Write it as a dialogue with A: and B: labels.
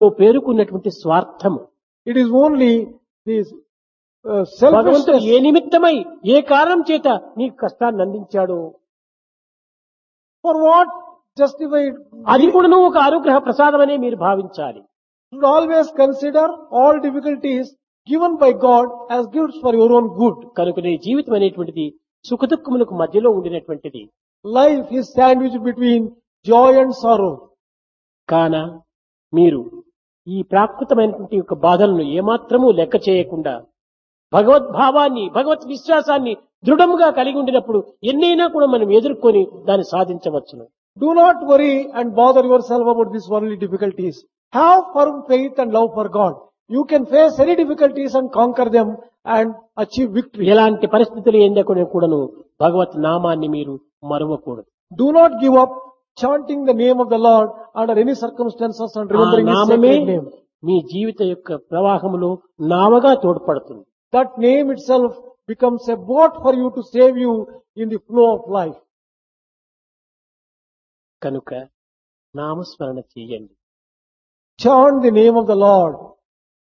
A: పేరుకున్నటువంటి స్వార్థము
B: It is only this uh,
A: భగవంతుడు
B: selfishness.
A: ఏ నిమిత్తమై ఏ కారణం చేత నీకు కష్టాన్ని అందించాడు
B: For what justified?
A: అది కూడా నువ్వు ఒక అనుగ్రహ ప్రసాదమనే మీరు భావించాలి
B: should always consider all difficulties given by God as gifts for your own good.
A: కనుక నీ జీవితం అనేటువంటిది సుఖదుఖములకు మధ్యలో ఉండినటువంటిది
B: Life is sandwiched between joy and sorrow.
A: కాన మీరు ఈ ప్రాకృతమైనటువంటి యొక్క బాధలను ఏమాత్రమూ లెక్క చేయకుండా భగవద్భావాన్ని భగవత్ విశ్వాసాన్ని దృఢముగా కలిగి ఉండినప్పుడు ఎన్నైనా కూడా మనం ఎదుర్కొని దాన్ని సాధించవచ్చును
B: Do not worry and bother yourself about these worldly difficulties. Have firm faith and love for God. You can face any difficulties and conquer them and achieve victory.
A: ఎలాంటి పరిస్థితులు ఏందకునే కూడాను భగవత్ నామాన్ని మీరు మరవకూడదు
B: Do not give up chanting the name of the Lord under any circumstances and
A: ఆ
B: remembering His
A: నామమే
B: sacred name.
A: మీ జీవిత యొక్క ప్రవాహములో నావగా తోడ్పడుతుంది
B: That name itself becomes a boat for you to save you in the flow of life.
A: కనుక నామస్మరణ చేయండి
B: Chant the name of the Lord.